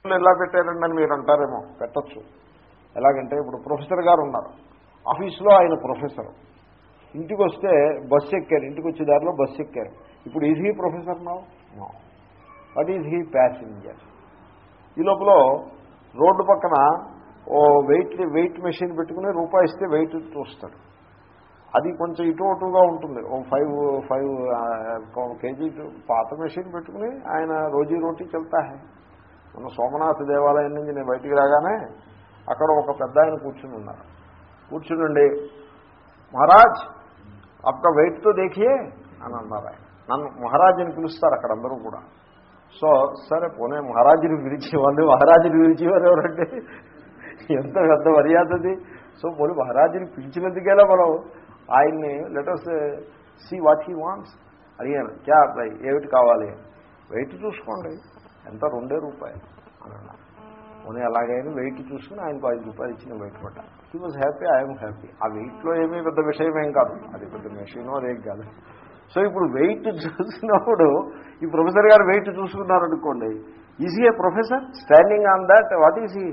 వెయిట్లు ఎలా పెట్టారండి అని మీరు అంటారేమో పెట్టచ్చు ఎలాగంటే ఇప్పుడు ప్రొఫెసర్ గారు ఉన్నారు ఆఫీస్లో ఆయన ప్రొఫెసర్ ఇంటికి వస్తే బస్సు ఎక్కారు ఇంటికి వచ్చే దారిలో బస్సు ఎక్కారు ఇప్పుడు is he professor no no what is he passenger ఈ లోపల రోడ్డు పక్కన ఓ వెయిట్ వెయిట్ మెషిన్ పెట్టుకుని రూపాయి ఇస్తే వెయిట్ చూస్తాడు అది కొంచెం ఇటు అటుగా ఉంటుంది ఓ ఫైవ్ ఫైవ్ కేజీ పాత మెషిన్ పెట్టుకుని ఆయన రోజీ రోటీ చెల్తా హై మన సోమనాథ్ దేవాలయం నుంచి నేను బయటికి రాగానే అక్కడ ఒక పెద్ద ఆయన కూర్చుని ఉన్నారు కూర్చునండి మహారాజ్ అప్పక వెయిట్తో దేఖియే అని అన్నారు ఆయన నన్ను మహారాజ్ అని పిలుస్తారు అక్కడ అందరూ కూడా సో సరే పోనీ మహారాజుని పిలిచేవాళ్ళు మహారాజుని పిలిచేవారు ఎవరంటే ఎంత పెద్ద మర్యాదది సో పోనీ మహారాజుని పిలిచినందుకేలా మనం ఆయన్ని letters see what he wants అడిగాను క్యా అబ్బాయి ఏమిటి కావాలి వెయిట్ చూసుకోండి ఎంత రెండే రూపాయలు అని అన్నారు పోనీ అలాగైనా వెయిట్ చూసుకుని ఆయనకు ఐదు రూపాయలు ఇచ్చిన వెయిట్ పడ్డ he was happy I'm happy ఆ వెయిట్లో ఏమీ పెద్ద విషయం ఏం కాదు అది పెద్ద మెషిన్ అదేం కాదు సో ఇప్పుడు వెయిట్ చూసినప్పుడు ఈ ప్రొఫెసర్ గారు వెయిట్ చూసుకున్నారనుకోండి is a professor standing on that what is he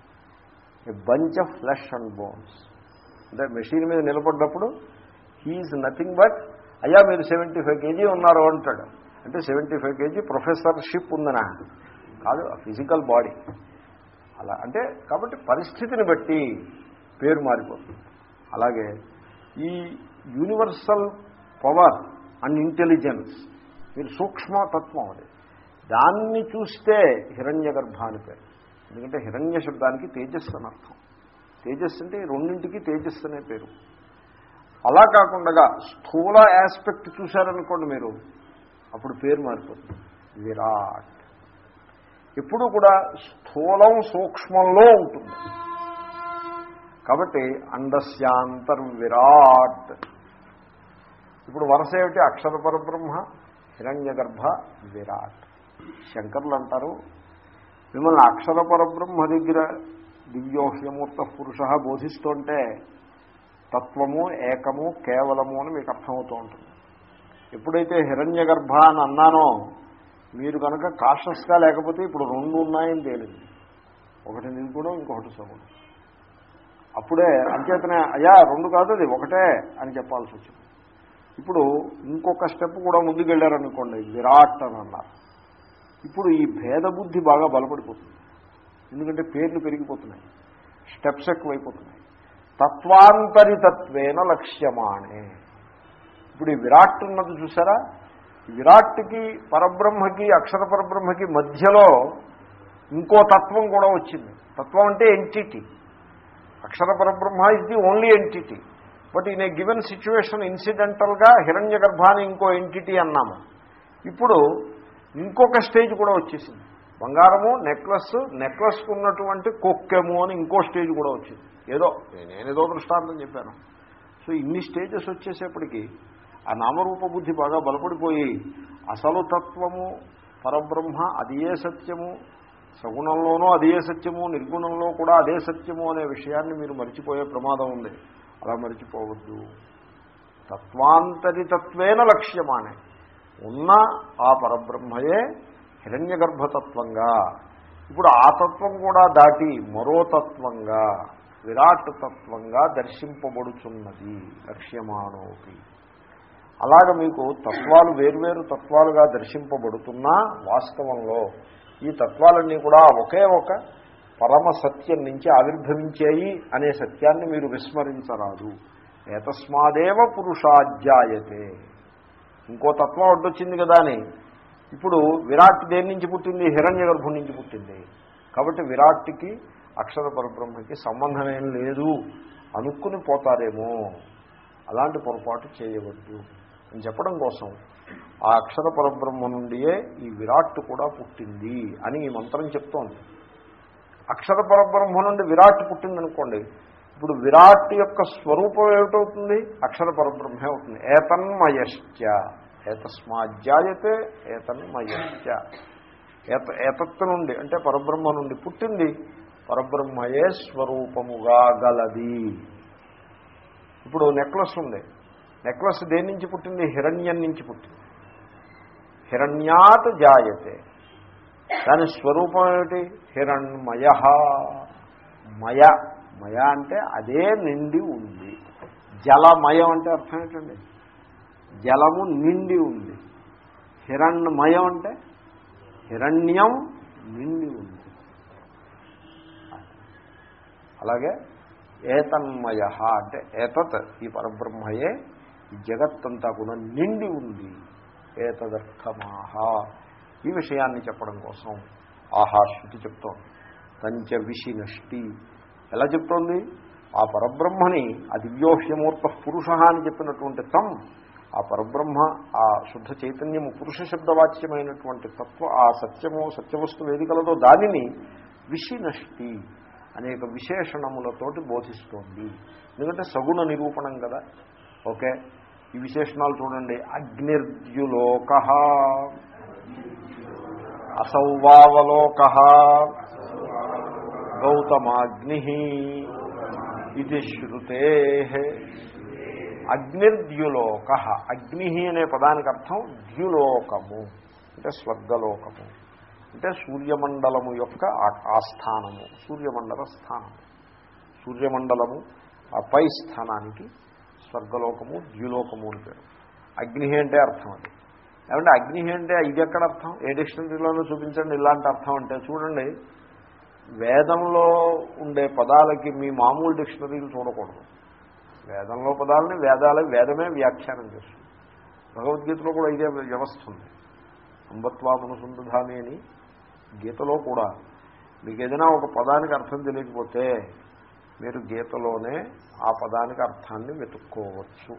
a bunch of flesh and bones అంటే మెషిన్ మీద నిలబడ్డప్పుడు హీఈస్ నథింగ్ బట్ అయ్యా మీరు సెవెంటీ ఫైవ్ కేజీ ఉన్నారు అంటాడు అంటే సెవెంటీ ఫైవ్ కేజీ ప్రొఫెసర్షిప్ ఉందనా కాదు ఫిజికల్ బాడీ అలా అంటే కాబట్టి పరిస్థితిని బట్టి పేరు మారిపోతుంది అలాగే ఈ యూనివర్సల్ పవర్ అండ్ ఇంటెలిజెన్స్ మీరు సూక్ష్మతత్వం అది దాన్ని చూస్తే హిరణ్య గర్భ అని పేరు ఎందుకంటే హిరణ్య శబ్దానికి తేజస్సు అని అర్థం తేజస్సు అంటే ఈ రెండింటికి తేజస్సు అనే పేరు అలా కాకుండా స్థూల ఆస్పెక్ట్ చూశారనుకోండి మీరు అప్పుడు పేరు మారిపోతుంది విరాట్ ఎప్పుడు కూడా స్థూలం సూక్ష్మంలో ఉంటుంది కాబట్టి అండస్యాంతర్విరాట్ ఇప్పుడు వరుస ఏమిటి అక్షర పరబ్రహ్మ హిరణ్య గర్భ విరాట్ శంకర్లు అంటారు మిమ్మల్ని అక్షర పరబ్రహ్మ దగ్గర దివ్యోహ్యమూర్త పురుష బోధిస్తుంటే తత్వము ఏకము కేవలము అని మీకు అర్థమవుతూ ఉంటుంది ఎప్పుడైతే హిరణ్య గర్భ అని అన్నానో మీరు కనుక కాషస్గా లేకపోతే ఇప్పుడు రెండు ఉన్నాయని తేలింది ఒకటి నిలుపుడం ఇంకొకటి సగుణం అప్పుడే అంచేతనే అయ్యా రెండు కాదు అది ఒకటే అని చెప్పాల్సి వచ్చింది ఇప్పుడు ఇంకొక స్టెప్ కూడా ముందుకెళ్ళారనుకోండి విరాట్ అని అన్నారు ఇప్పుడు ఈ భేద బుద్ధి బాగా బలపడిపోతుంది ఎందుకంటే పేర్లు పెరిగిపోతున్నాయి స్టెప్స్ ఎక్కువైపోతున్నాయి తత్వాంతరితత్వేన లక్ష్యమాణే ఇప్పుడు ఈ విరాట్ ఉన్నది చూసారా ఈ విరాట్కి పరబ్రహ్మకి అక్షర పరబ్రహ్మకి మధ్యలో ఇంకో తత్వం కూడా వచ్చింది తత్వం అంటే ఎంటిటీ అక్షర పరబ్రహ్మ is the only entity but in a given situation ఇన్సిడెంటల్గా హిరణ్య గర్భాన్ని ఇంకో ఎంటిటీ అన్నాము ఇప్పుడు ఇంకొక స్టేజ్ కూడా వచ్చేసింది బంగారము నెక్లెస్ నెక్లెస్కు ఉన్నటువంటి కొక్కెము అని ఇంకో స్టేజ్ కూడా వచ్చింది ఏదో నేనేదో దృష్టాంతం చెప్పాను సో ఇన్ని స్టేజెస్ వచ్చేసేపటికి ఆ నామరూప బుద్ధి బాగా బలపడిపోయి అసలు తత్వము పరబ్రహ్మ అదియే సత్యము సగుణంలోనూ అదే సత్యము నిర్గుణంలో కూడా అదే సత్యము అనే విషయాన్ని మీరు మరిచిపోయే ప్రమాదం ఉంది అలా మరిచిపోవద్దు తత్వాంతరితత్వేన లక్ష్యమానే ఉన్న ఆ పరబ్రహ్మయే హిరణ్య గర్భతత్వంగా ఇప్పుడు ఆ తత్వం కూడా దాటి మరో తత్వంగా విరాట్ తత్వంగా దర్శింపబడుచున్నది లక్ష్యమానోపి అలాగ మీకు తత్వాలు వేర్వేరు తత్వాలుగా దర్శింపబడుతున్నా వాస్తవంలో ఈ తత్వాలన్నీ కూడా ఒకే ఒక పరమ సత్యం నుంచి ఆవిర్భవించాయి అనే సత్యాన్ని మీరు విస్మరించరాదు ఏతస్మాదేవ పురుషాధ్యాయతే ఇంకో తత్వం అడ్డొచ్చింది కదా అని ఇప్పుడు విరాట్ దేని నుంచి పుట్టింది హిరణ్య గర్భం నుంచి పుట్టింది కాబట్టి విరాట్కి అక్షర పరబ్రహ్మకి సంబంధమేం లేదు అనుకుని పోతారేమో అలాంటి పొరపాటు చేయవద్దు అని చెప్పడం కోసం ఆ అక్షర పరబ్రహ్మ నుండియే ఈ విరాట్ కూడా పుట్టింది అని ఈ మంత్రం చెప్తోంది అక్షర పరబ్రహ్మ నుండి విరాట్ పుట్టిందనుకోండి ఇప్పుడు విరాట్ యొక్క స్వరూపం ఏమిటవుతుంది అక్షర పరబ్రహ్మే అవుతుంది ఏతన్మయశ్చ ఏతస్మాజ్జాయతే ఏతన్మయశ్చ ఏత ఏతత్వ నుండి అంటే పరబ్రహ్మ నుండి పుట్టింది పరబ్రహ్మయే స్వరూపముగా గలది ఇప్పుడు నెక్లెస్ ఉంది నెక్లెస్ దేని నుంచి పుట్టింది హిరణ్యం నుంచి పుట్టింది హిరణ్యాత్ జాయతే దాని స్వరూపం ఏమిటి హిరణ్మయ మయ మయ అంటే అదే నిండి ఉంది జలమయం అంటే అర్థం ఏంటండి జలము నిండి ఉంది హిరణ్మయం అంటే హిరణ్యం నిండి ఉంది అలాగే ఏతన్మయ అంటే ఏతత్ ఈ పరబ్రహ్మయే ఈ జగత్తంతా కూడా నిండి ఉంది ఏతదర్థమాహ ఈ విషయాన్ని చెప్పడం కోసం ఆహా శృతి చెప్తోంది తంచ విషినష్టి ఎలా చెప్తోంది ఆ పరబ్రహ్మని ఆ దివ్యోహ్యమూర్త పురుష అని చెప్పినటువంటి తం ఆ పరబ్రహ్మ ఆ శుద్ధ చైతన్యము పురుష శబ్దవాచ్యమైనటువంటి తత్వ ఆ సత్యము సత్యవస్తు వేదికలతో దానిని విషినష్టి అనేక విశేషణములతోటి బోధిస్తోంది ఎందుకంటే సగుణ నిరూపణం కదా ఓకే ఈ విశేషణాలు చూడండి అగ్నిర్ద్యులోక అసౌవావలోక గౌతమాగ్ని ఇది శృతే అగ్నిర్ద్యులోక అగ్ని అనే పదానికి అర్థం ద్యులోకము అంటే స్వర్గలోకము అంటే సూర్యమండలము యొక్క ఆస్థానము సూర్యమండల స్థానము సూర్యమండలము ఆ పై స్థానానికి స్వర్గలోకము ద్యులోకము అని పేరు అగ్ని అంటే అర్థం అది ఏమంటే అగ్ని అంటే ఇది ఎక్కడ అర్థం ఏ డిక్షనరీలోనూ చూపించండి ఇలాంటి అర్థం అంటే చూడండి వేదంలో ఉండే పదాలకి మీ మామూలు డిక్షనరీలు చూడకూడదు వేదంలో పదాలని వేదాలే వేదమే వ్యాఖ్యానం చేస్తుంది భగవద్గీతలో కూడా ఇదే వ్యవస్థ ఉంది అంబత్వామనుసంధాని అని గీతలో కూడా మీకు ఏదైనా ఒక పదానికి అర్థం తెలియకపోతే మీరు గీతలోనే ఆ పదానికి అర్థాన్ని వెతుక్కోవచ్చు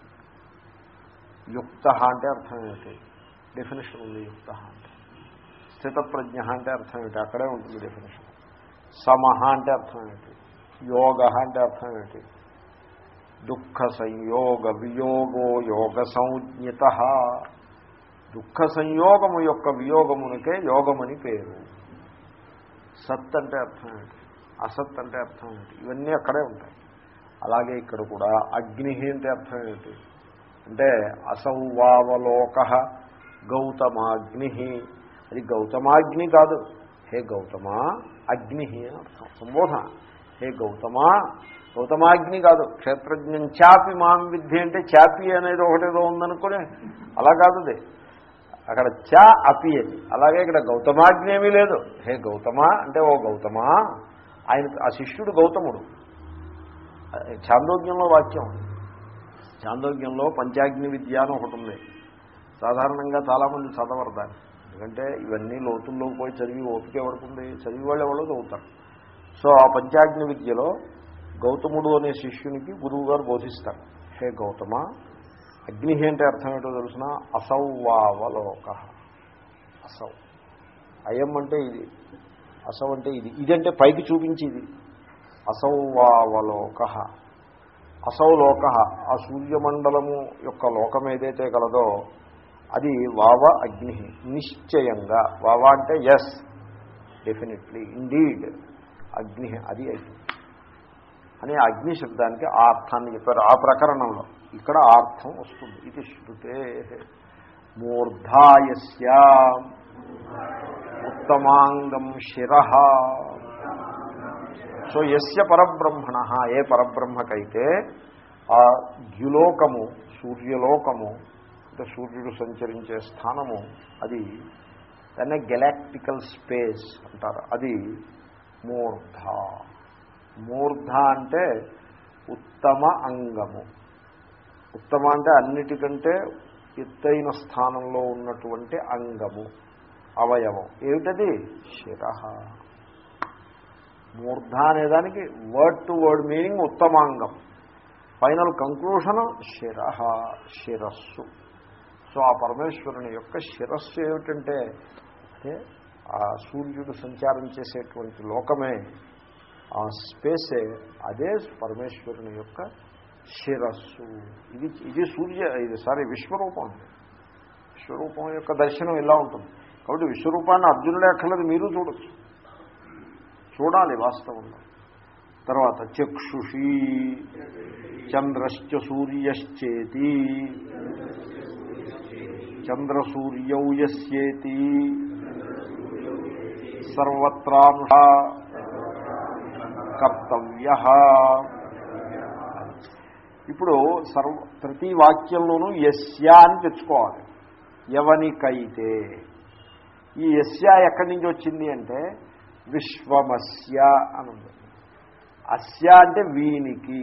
యుక్త అంటే అర్థం ఏమిటి డెఫినేషన్ ఉంది యుక్త అంటే స్థితప్రజ్ఞ అంటే అర్థం ఏమిటి అక్కడే ఉంటుంది డెఫినేషన్ సమహ అంటే అర్థం ఏమిటి యోగ అంటే అర్థం ఏమిటి దుఃఖ సంయోగ వియోగో యోగ సంజ్ఞిత దుఃఖ సంయోగము యొక్క వియోగమునికే యోగమని పేరు సత్ అంటే అర్థం ఏంటి అసత్ అంటే అర్థం ఏంటి ఇవన్నీ అక్కడే ఉంటాయి అలాగే ఇక్కడ కూడా అగ్ని అంటే అర్థం ఏంటి అంటే అసౌవావలోక గౌతమాగ్ని అది గౌతమాగ్ని కాదు హే గౌతమా అగ్ని అని అర్థం సంబోధన హే గౌతమా గౌతమాగ్ని కాదు క్షేత్రజ్ఞం చాపి మాం విద్య అంటే చాపి అనేది ఒకటేదో ఉందనుకునే అలా కాదు అది అక్కడ చ అపి అని అలాగే ఇక్కడ గౌతమాగ్ని ఏమీ లేదు హే గౌతమా అంటే ఓ గౌతమా ఆయన ఆ శిష్యుడు గౌతముడు చాందోగ్యంలో వాక్యం చాందోగ్యంలో పంచాగ్ని విద్య అని ఒకటి ఉంది సాధారణంగా చాలామంది చదవరు దాన్ని ఎందుకంటే ఇవన్నీ లోతుల్లోకి పోయి చదివి ఓపిక ఎవడుతుంది చదివి వాళ్ళు ఎవరో చదువుతారు సో ఆ పంచాగ్ని విద్యలో గౌతముడు అనే శిష్యునికి గురువు గారు బోధిస్తారు హే గౌతమ అగ్ని అంటే అర్థం ఏంటో తెలుసిన అసౌవావలోక అసౌ అయం అంటే ఇది అసౌ అంటే ఇది ఇదంటే పైకి చూపించేది అసౌవావలోక అసౌలోక ఆ సూర్యమండలము యొక్క లోకం ఏదైతే కలదో అది వావ అగ్ని నిశ్చయంగా వావ అంటే ఎస్ డెఫినెట్లీ ఇండీడ్ అగ్ని అది అగ్ని అని అగ్ని శబ్దానికి ఆ అర్థాన్ని చెప్పారు ఆ ప్రకరణంలో ఇక్కడ ఆ అర్థం వస్తుంది ఇది శృతే మూర్ధాయస్య ఉత్తమాంగం శిర సో ఎస్య పరబ్రహ్మణ ఏ పరబ్రహ్మకైతే ఆ ద్యులోకము సూర్యలోకము అంటే సూర్యుడు సంచరించే స్థానము అది దాన్నే గెలాక్టికల్ స్పేస్ అంటారు అది మూర్ధ మూర్ధ అంటే ఉత్తమ అంగము ఉత్తమ అంటే అన్నిటికంటే ఎత్తైన స్థానంలో ఉన్నటువంటి అంగము అవయవం ఏమిటది శిర మూర్ధ అనేదానికి వర్డ్ టు వర్డ్ మీనింగ్ ఉత్తమాంగం ఫైనల్ కంక్లూషన్ శిర శిరస్సు సో ఆ పరమేశ్వరుని యొక్క శిరస్సు ఏమిటంటే అంటే ఆ సూర్యుడు సంచారం చేసేటువంటి లోకమే ఆ స్పేసే అదే పరమేశ్వరుని యొక్క శిరస్సు ఇది ఇది సూర్య ఇది సారీ విశ్వరూపం విశ్వరూపం యొక్క దర్శనం ఇలా ఉంటుంది కాబట్టి విశ్వరూపాన్ని అర్జునుడే అక్కర్లేదు మీరు చూడొచ్చు చూడాలి వాస్తవంలో తర్వాత చక్షుషి చంద్రశ్చ సూర్యశ్చేతి చంద్రసూర్యౌ యస్యేతి సర్వత్రానుష కర్తవ్య ఇప్పుడు సర్వ ప్రతి వాక్యంలోనూ యస్య అని తెచ్చుకోవాలి ఎవనికైతే ఈ యస్య ఎక్కడి నుంచి వచ్చింది అంటే విశ్వమస్య అని ఉంది అస్య అంటే వీనికి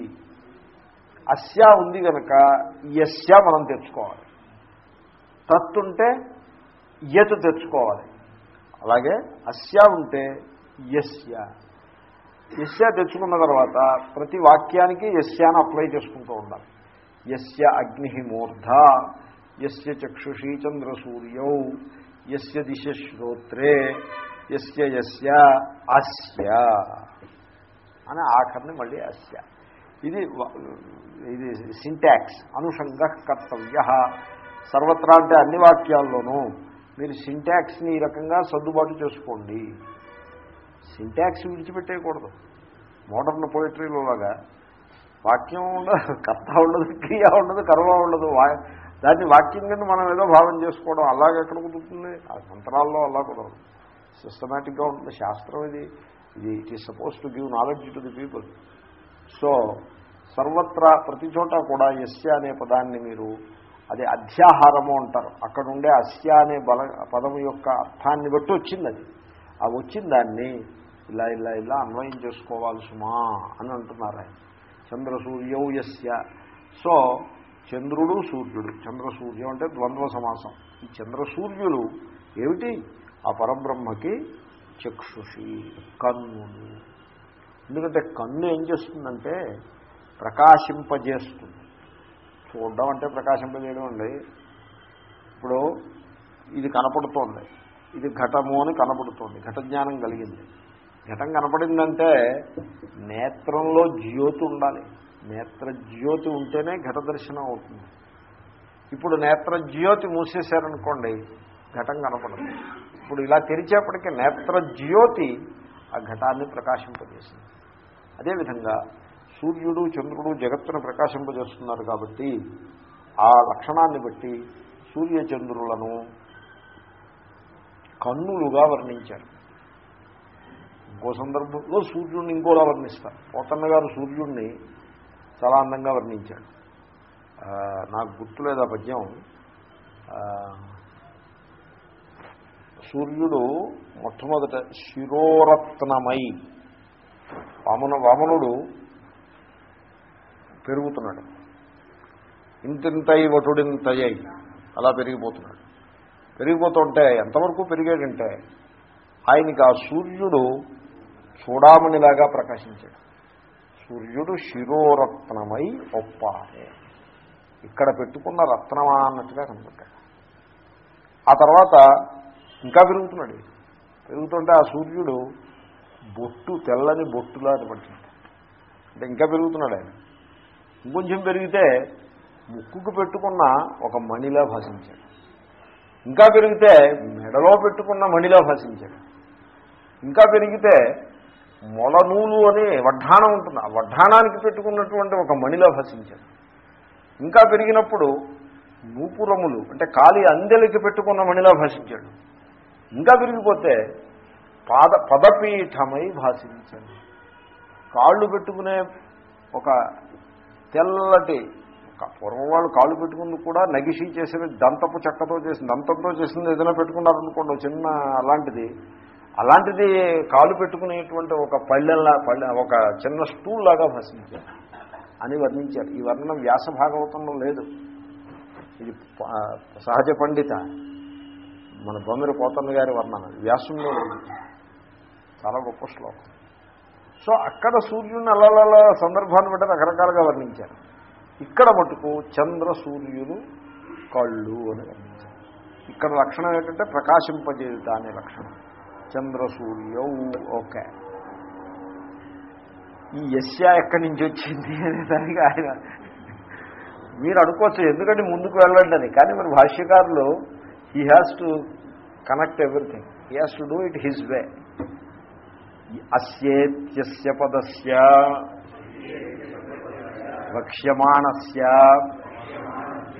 అస్య ఉంది కనుక యస్య మనం తెచ్చుకోవాలి తత్తుంటే యత్ తెచ్చుకోవాలి అలాగే అస్య ఉంటే యస్య యస్య తెచ్చుకున్న తర్వాత ప్రతి వాక్యానికి యస్యాన్ని అప్లై చేసుకుంటూ ఉండాలి యస్య అగ్ని మూర్ధ యస్య చక్షుషీ చంద్రసూర్యౌ యస్య దిశ శ్రోత్రే యస్య యస్య అస్య అని ఆఖరిని మళ్ళీ అస్య ఇది వ- ఇది సింటాక్స్ అనుషంగ కర్తవ్య సర్వత్రా అంటే అన్ని వాక్యాల్లోనూ మీరు సింటాక్స్ని ఈ రకంగా సర్దుబాటు చేసుకోండి సింటాక్స్ విడిచిపెట్టేయకూడదు మోడర్న్ పోయిటరీలో లాగా వాక్యం ఉండదు కర్త ఉండదు క్రియ ఉండదు కర్మ ఉండదు వా దాన్ని వాక్యం కింద మనం ఏదో భావం చేసుకోవడం అలాగే ఎక్కడ కుదురుతుంది ఆ మంత్రాల్లో అలా కుదరదు సిస్టమేటిక్గా ఉంటుంది శాస్త్రం ఇది ఇది it is suppose to give knowledge to the people so సర్వత్రా ప్రతి చోట కూడా యస్య అనే పదాన్ని మీరు అది అధ్యాహారము అంటారు అక్కడ ఉండే అస్య అనే బల పదము యొక్క అర్థాన్ని బట్టి వచ్చింది అది ఆ వచ్చిన దాన్ని ఇలా ఇలా ఇలా అన్వయం చేసుకోవాలి సుమా అని అంటున్నారు ఆయన చంద్ర సూర్యౌ యస్య సో చంద్రుడు సూర్యుడు చంద్ర సూర్యం అంటే ద్వంద్వ సమాసం ఈ చంద్ర సూర్యులు ఏమిటి ఆ పరబ్రహ్మకి చక్షుషి కన్నులు ఎందుకంటే కన్ను ఏం చేస్తుందంటే ప్రకాశింపజేస్తుంది చూడడం అంటే ప్రకాశింపజేయడం అండి ఇప్పుడు ఇది కనపడుతోంది ఇది ఘటము అని కనపడుతోంది ఘట జ్ఞానం కలిగింది ఘటం కనపడిందంటే నేత్రంలో జ్యోతి ఉండాలి నేత్ర జ్యోతి ఉంటేనే ఘట దర్శనం అవుతుంది ఇప్పుడు నేత్ర జ్యోతి మూసేశారనుకోండి ఘటం కనపడదు ఇప్పుడు ఇలా తెరిచేపటికి నేత్ర జ్యోతి ఆ ఘటాన్ని ప్రకాశింపజేసింది అదేవిధంగా సూర్యుడు చంద్రుడు జగత్తును ప్రకాశింపజేస్తున్నారు కాబట్టి ఆ లక్షణాన్ని బట్టి సూర్యచంద్రులను కన్నులుగా వర్ణించారు ఇంకో సందర్భంలో సూర్యుడిని ఇంకోలా వర్ణిస్తారు పోతన్న గారు సూర్యుడిని చాలా అందంగా వర్ణించాడు ఆ, నాకు గుర్తులేదు ఆ పద్యం ఆ, సూర్యుడు మొట్టమొదట శిరోరత్నమై వామన వామనుడు పెరుగుతున్నాడు ఇంతింతై వటుడింతయ్యై అలా పెరిగిపోతున్నాడు పెరిగిపోతుంటే ఎంతవరకు పెరిగాడంటే ఆయనకి ఆ సూర్యుడు చూడామణిలాగా ప్రకాశించాడు సూర్యుడు శిరోరత్నమై ఒప్పారే ఇక్కడ పెట్టుకున్న రత్నమా అన్నట్టుగా కనపడ్డాడు ఆ తర్వాత ఇంకా పెరుగుతున్నాడు పెరుగుతుంటే ఆ సూర్యుడు బొట్టు తెల్లని బొట్టులా పడుతుంది అంటే ఇంకా పెరుగుతున్నాడు ఆయన ఇంకొంచెం పెరిగితే ముక్కుకు పెట్టుకున్న ఒక మణిలా భాషించాడు ఇంకా పెరిగితే మెడలో పెట్టుకున్న మణిలా భాషించాడు ఇంకా పెరిగితే మొలనూలు అని వడ్డాణం ఉంటుంది ఆ వడ్డాణానికి పెట్టుకున్నటువంటి ఒక మణిలా భాషించాడు ఇంకా పెరిగినప్పుడు నూపురములు అంటే కాలి అందెలకి పెట్టుకున్న మణిలా భాషించాడు ఇంకా పెరిగిపోతే పాద పదపీఠమై భాషించాడు కాళ్ళు పెట్టుకునే ఒక తెల్లటి ఒక పూర్వం వాళ్ళు కాళ్ళు పెట్టుకుంది కూడా నగిషి చేసిన దంతపు చెక్కతో చేసిన దంతంతో చేసింది ఏదైనా పెట్టుకున్నారనుకోండి ఒక చిన్న అలాంటిది అలాంటిది కాలు పెట్టుకునేటువంటి ఒక పళ్ళెల్లా పళ్ళె ఒక చిన్న స్టూల్ లాగా భాషించారు అని వర్ణించారు ఈ వర్ణన వ్యాస భాగవతంలో లేదు ఇది ప- సహజ పండిత మన బొమ్మిరి పోతన్న గారి వర్ణన వ్యాసంలో లేదు చాలా గొప్ప శ్లోకం సో అక్కడ సూర్యుడిని అలా సందర్భాన్ని బట్టి రకరకాలుగా వర్ణించారు ఇక్కడ మటుకు చంద్ర సూర్యులు కళ్ళు అని వర్ణించారు ఇక్కడ లక్షణం ఏంటంటే ప్రకాశింపజేయుట అనే లక్షణం చంద్ర సూర్యౌ ఓకే ఈ యస్య ఎక్కడి నుంచి వచ్చింది అనే దానికి ఆయన మీరు అనుకోవచ్చు ఎందుకంటే ముందుకు వెళ్ళండి అని కానీ మరి భాష్యకారులు he has to connect everything he has to do it his way అస్యేత్యస్య పదస్య వక్ష్యమాణస్య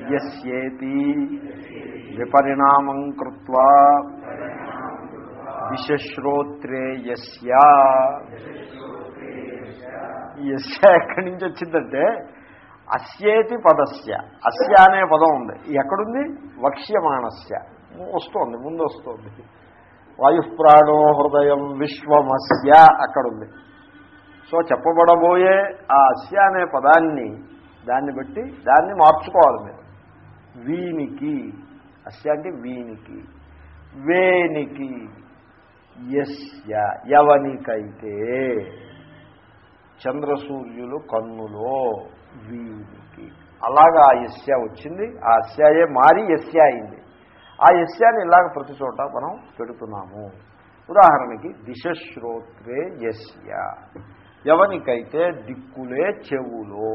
యస్యేతి విపరిణామం కృత్వా దిశశ్రోత్రే యస్య యస్య ఎక్కడి నుంచి వచ్చిందంటే అస్యేతి పదస్య అస్య అనే పదం ఉంది ఎక్కడుంది వక్ష్యమాణస్య వస్తోంది ముందు వస్తోంది వాయుప్రాణో హృదయం విశ్వమస్య అక్కడుంది సో చెప్పబడబోయే ఆ అస్య అనే పదాన్ని దాన్ని బట్టి దాన్ని మార్చుకోవాలి మీరు వీనికి అస్య అంటే వీనికి వేనికి యస్య యవనికైతే చంద్రసూర్యులు కన్నులో వీనికి అలాగా ఆ యస్య వచ్చింది ఆ అస్యాయే మారి యస్య అయింది ఆ యస్యాన్ని ఇలాగ ప్రతి చోట మనం పెడుతున్నాము ఉదాహరణకి దిశశ్రోత్రే యస్య ఎవనికైతే దిక్కులే చెవులో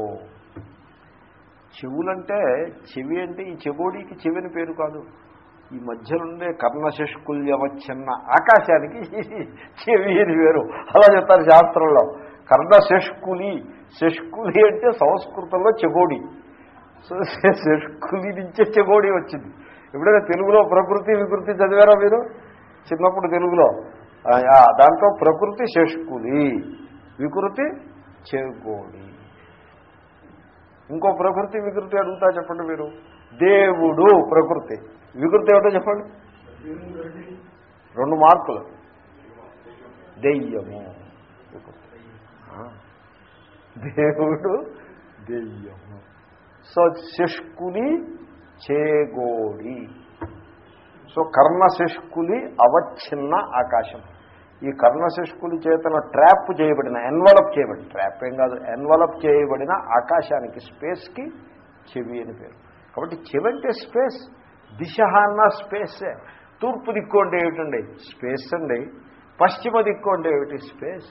చెవులంటే చెవి అంటే ఈ చెగోడికి చెవి అని పేరు కాదు ఈ మధ్యనుండే కర్ణశష్కుల్యవచ్చన్న ఆకాశానికి చెవి అని పేరు అలా చెప్తారు శాస్త్రంలో కర్ణశష్కులి శష్కులి అంటే సంస్కృతంలో చెగోడి సో శష్కులి నుంచే చెగోడి వచ్చింది ఎప్పుడైనా తెలుగులో ప్రకృతి వికృతి చదివారా మీరు చిన్నప్పుడు తెలుగులో ఆ, ఆ, దాంట్లో ప్రకృతి శష్కులి వికృతి చెగోడి ఇంకో ప్రకృతి వికృతి అడుగుతా చెప్పండి మీరు దేవుడు ప్రకృతి వికృతి ఏమిటో చెప్పండి రెండు మార్కులు దెయ్యము వికృతి. ఆ. దేవుడు దెయ్యము సో శష్కులి చేగోడి సో కర్ణశష్కులి అవచ్ఛిన్న ఆకాశం ఈ కర్ణశష్కులి చేతన ట్రాప్ చేయబడిన ఎన్వలప్ చేయబడి ట్రాప్ ఏం కాదు ఎన్వలప్ చేయబడిన ఆకాశానికి స్పేస్కి చెవి అని పేరు కాబట్టి చెవి అంటే స్పేస్ దిశ అన్న స్పేసే తూర్పు దిక్కు అంటే ఏమిటండి స్పేస్ అండి పశ్చిమ దిక్కు అంటే ఏమిటి స్పేస్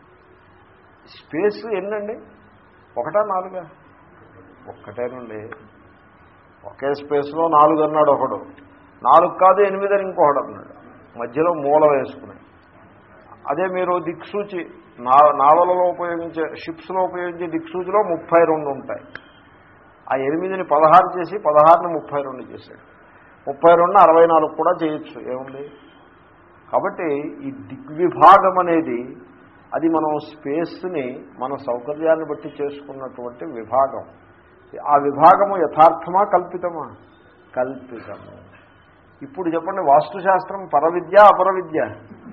స్పేస్ ఎన్నండి ఒకటా నాలుగా ఒక్కటేనండి ఒకే స్పేస్లో నాలుగు అన్నాడు ఒకడు నాలుగు కాదు ఎనిమిది అని ఇంకొకడు అన్నాడు మధ్యలో మూల వేసుకుని అదే మీరు దిక్సూచి నా నావలలో ఉపయోగించే షిప్స్లో ఉపయోగించే దిక్సూచిలో ముప్పై రెండు ఉంటాయి ఆ ఎనిమిదిని పదహారు చేసి పదహారుని ముప్పై రెండు చేశాడు ముప్పై రెండు అరవై నాలుగు కూడా చేయొచ్చు ఏముంది కాబట్టి ఈ దిగ్విభాగం అనేది అది మనం స్పేస్ని మన సౌకర్యాన్ని బట్టి చేసుకున్నటువంటి విభాగం ఆ విభాగము యథార్థమా కల్పితమా కల్పితము ఇప్పుడు చెప్పండి వాస్తుశాస్త్రం పరవిద్య అపరవిద్య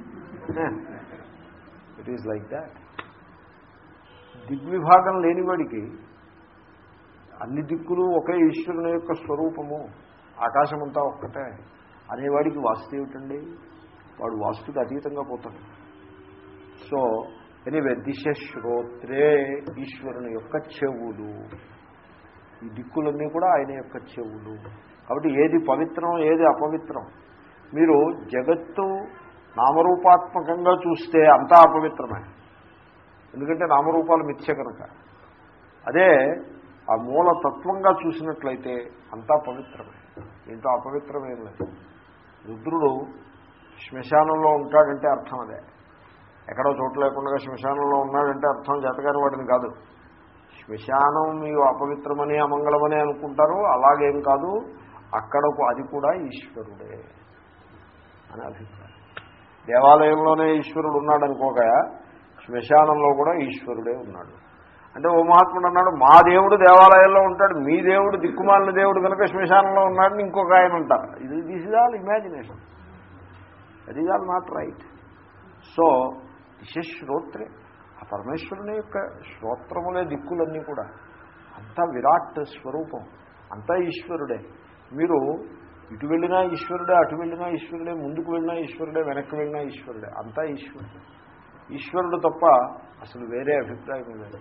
ఇట్ ఈజ్ లైక్ దాట్ దిగ్విభాగం లేనివాడికి అన్ని దిక్కులు ఒకే ఈశ్వరుని యొక్క స్వరూపము ఆకాశమంతా ఒక్కటే అనేవాడికి వాస్తు ఏమిటండి వాడు వాస్తుకి అతీతంగా పోతాడు సో ఎనివే దిశ శ్రోత్రే ఈశ్వరుని యొక్క చెవులు ఈ దిక్కులన్నీ కూడా ఆయన యొక్క చెవులు కాబట్టి ఏది పవిత్రం ఏది అపవిత్రం మీరు జగత్తు నామరూపాత్మకంగా చూస్తే అంతా అపవిత్రమే ఎందుకంటే నామరూపాలు మిథ్య కనుక అదే ఆ మూల తత్వంగా చూసినట్లయితే అంతా పవిత్రమే దీంట్లో అపవిత్రమేం లేదు రుద్రుడు శ్మశానంలో ఉంటాడంటే అర్థం అదే ఎక్కడో చోటు లేకుండా శ్మశానంలో ఉన్నాడంటే అర్థం చేతగాని వాడిని కాదు శ్మశానం మీరు అపవిత్రమని అమంగళమని అనుకుంటారు అలాగేం కాదు అక్కడకు అది కూడా ఈశ్వరుడే అని అభిప్రాయం దేవాలయంలోనే ఈశ్వరుడు ఉన్నాడు అనుకోక శ్మశానంలో కూడా ఈశ్వరుడే ఉన్నాడు అంటే ఓ మహాత్ముడు అన్నాడు మా దేవుడు దేవాలయంలో ఉంటాడు మీ దేవుడు దిక్కుమాలిన దేవుడు కనుక శ్మశానంలో ఉన్నాడని ఇంకొక ఆయన ఉంటారు ఇది this is all imagination that is all not right so this శ్రోత్రే ఆ పరమేశ్వరుని యొక్క శ్రోత్రములే దిక్కులన్నీ కూడా అంతా విరాట్ స్వరూపం అంతా ఈశ్వరుడే మీరు ఇటు వెళ్ళినా ఈశ్వరుడే అటు వెళ్ళినా ఈశ్వరుడే ముందుకు వెళ్ళినా ఈశ్వరుడే వెనక్కి వెళ్ళినా ఈశ్వరుడే అంతా ఈశ్వరుడే ఈశ్వరుడు తప్ప అసలు వేరే అభిప్రాయం లేదు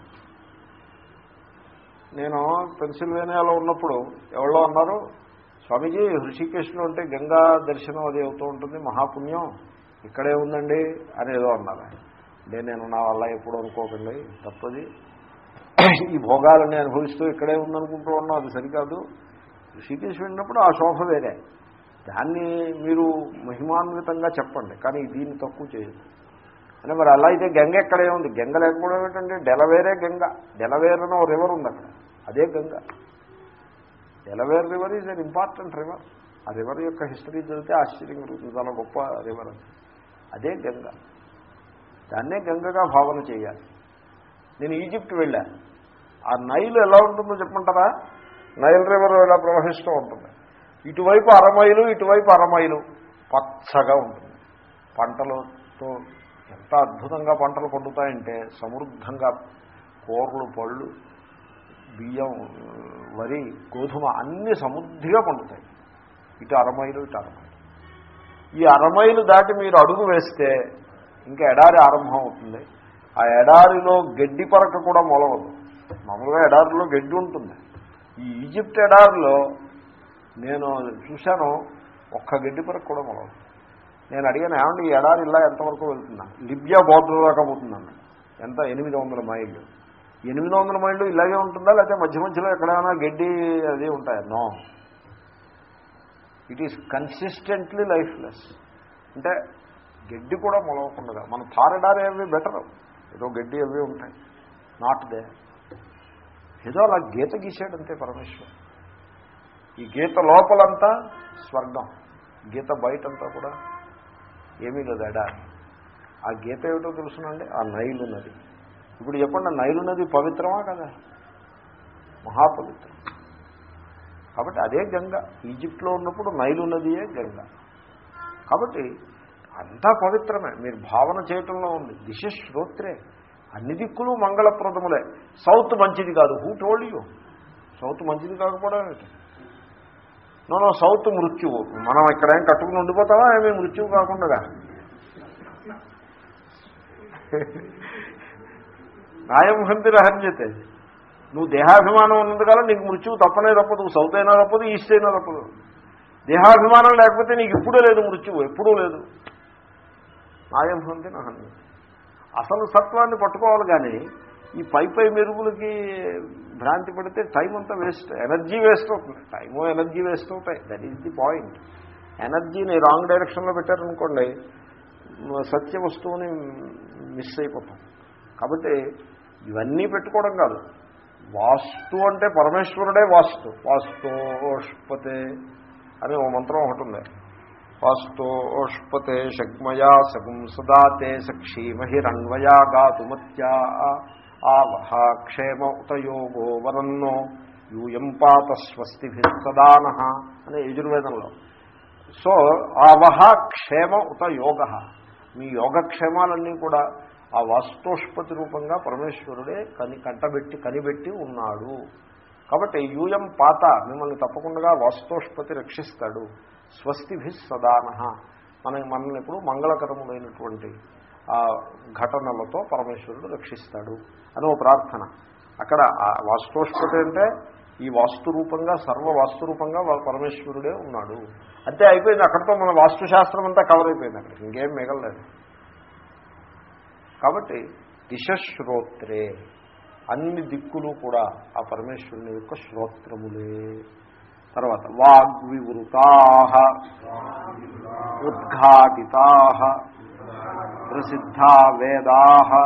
నేను పెన్సిల్వేనియాలో ఉన్నప్పుడు ఎవరో అన్నారు స్వామీజీ హృషికేశ్లో ఉంటే గంగా దర్శనం అది అవుతూ ఉంటుంది మహాపుణ్యం ఇక్కడే ఉందండి అని ఏదో అన్నారు అంటే నేను నా వల్ల ఎప్పుడు అనుకోకండి తప్పది ఈ భోగాలన్నీ అనుభవిస్తూ ఇక్కడే ఉందనుకుంటూ ఉన్నాం అది సరికాదు ఋషికేశ్ వెళ్ళినప్పుడు ఆ శోభ వేరే దాన్ని మీరు మహిమాన్వితంగా చెప్పండి కానీ దీన్ని తక్కువ చేయదు అంటే మరి అలా అయితే గంగ ఎక్కడే ఉంది గంగ లేకపోవడం ఏంటంటే డెలవేరే గంగ డెలవేర్ అని ఒక రివర్ ఉంది అక్కడ అదే Ganga Delaware river is an important river ఆ రివర్ యొక్క హిస్టరీ చదివితే ఆశ్చర్యం కలుగుతుంది చాలా గొప్ప రివర్ అది అదే గంగ దాన్నే గంగగా భావన చేయాలి నేను ఈజిప్ట్ వెళ్ళా ఆ నైలు ఎలా ఉంటుందో చెప్పమంటారా నైల్ రివర్ ఇలా ప్రవహిస్తూ ఉంటుంది ఇటువైపు అరమైలు ఇటువైపు అరమైలు పచ్చగా ఉంటుంది పంటలతో ఎంత అద్భుతంగా పంటలు పండుతాయంటే సమృద్ధంగా కూరలు పళ్ళు బియ్యం వరి గోధుమ అన్ని సమృద్ధిగా పండుతాయి ఇటు అరమైలు ఇటు అరమైలు ఈ అరమైలు దాటి మీరు అడుగు వేస్తే ఇంకా ఎడారి ఆరంభం అవుతుంది ఆ ఎడారిలో గడ్డి పరక కూడా మొలవదు మామూలుగా ఎడారిలో గడ్డి ఉంటుంది ఈ ఈజిప్ట్ ఎడారిలో నేను చూశాను ఒక్క గడ్డి పరక కూడా మొలవదు నేను అడిగాను ఏమండి ఈ ఎడారి ఇలా ఎంతవరకు వెళ్తున్నా లిబియా బోర్డర్ దాకా పోతుందన్న ఎంత ఎనిమిది వందల మైళ్ళు ఎనిమిది వందల మైళ్ళు ఇలాగే ఉంటుందా లేకపోతే మధ్య మధ్యలో ఎక్కడైనా గడ్డి అది ఉంటాయా no it is consistently lifeless అంటే గడ్డి కూడా మొలవకుండా మన తారడారి అవి బెటర్ ఏదో గడ్డి అవి ఉంటాయి నాట్ దే ఏదో అలా గీత గీసాడంతే పరమేశ్వర్ ఈ గీత లోపలంతా స్వర్గం గీత బయటంతా కూడా ఏమీ లేదు ఎడారి ఆ గీత ఏమిటో తెలుసునండి ఆ నైలు నది ఇప్పుడు చెప్పండి నైలు నది పవిత్రమా కదా మహాపవిత్రం కాబట్టి అదే గంగ ఈజిప్ట్లో ఉన్నప్పుడు నైలు నదియే గంగ కాబట్టి అంతా పవిత్రమే మీరు భావన చేయటంలో ఉంది దిశ శ్రోత్రే అన్ని దిక్కులు మంగళప్రదములే సౌత్ మంచిది కాదు హూ టోల్డ్ యూ సౌత్ మంచిది కాకపోవడం ఏమిటి నో సౌత్ మృత్యువు మనం ఇక్కడ ఏం కట్టుకుని ఉండిపోతావా ఏమీ మృత్యువు కాకుండా నాయం హంతి రహన్యతే నువ్వు దేహాభిమానం ఉన్నందుకల నీకు మృత్యువు తప్పనే తప్పదు సౌత్ అయినా తప్పదు ఈస్ట్ అయినా తప్పదు దేహాభిమానం లేకపోతే నీకు ఇప్పుడే లేదు మృత్యువు ఎప్పుడూ లేదు నాయం హంతి నహన్యతే అసలు సత్వాన్ని పట్టుకోవాలి కానీ ఈ పై పై మెరుగులకి భ్రాంతి పడితే టైం అంతా వేస్ట్ ఎనర్జీ వేస్ట్ అవుతుంది టైము ఎనర్జీ వేస్ట్ అవుతాయి దట్ ఈజ్ ది పాయింట్ ఎనర్జీని రాంగ్ డైరెక్షన్లో పెట్టారనుకోండి సత్య వస్తువుని మిస్ అయిపోతాం కాబట్టి ఇవన్నీ పెట్టుకోవడం కాదు వాస్తు అంటే పరమేశ్వరుడే వాస్తు వాస్తోష్పతే అని ఓ మంత్రం ఒకటి ఉంది వాస్తోష్పతే షగ్మయా సగుం సదా తే సక్షీమహిరన్వయా గాతుమత్యా ఆవహ క్షేమ ఉతయోగో వరన్నో యూయం పాత స్వస్తిభిస్తదాన అనే యజుర్వేదంలో సో ఆవహ క్షేమ ఉత యోగ మీ యోగక్షేమాలన్నీ కూడా ఆ వాస్తోష్పతి రూపంగా పరమేశ్వరుడే కని కంటబెట్టి కనిపెట్టి ఉన్నాడు కాబట్టి యూయం పాత మిమ్మల్ని తప్పకుండా వాస్తోష్పతి రక్షిస్తాడు స్వస్తిభి సదాన మన మనల్ని ఎప్పుడు మంగళకరములైనటువంటి ఆ ఘటనలతో పరమేశ్వరుడు రక్షిస్తాడు అని ఓ ప్రార్థన అక్కడ వాస్తోష్పతి అంటే ఈ వాస్తు రూపంగా సర్వ వాస్తు రూపంగా పరమేశ్వరుడే ఉన్నాడు అంతే అయిపోయింది అక్కడితో మన వాస్తుశాస్త్రం అంతా కవర్ అయిపోయింది అక్కడ ఇంకేం మిగలలేదు కాబట్టి దిశశ్రోత్రే అన్ని దిక్కులు కూడా ఆ పరమేశ్వరుని యొక్క శ్రోత్రములే తర్వాత వాగ్వివృతా ఉద్ఘాటితా ప్రసిద్ధా వేదా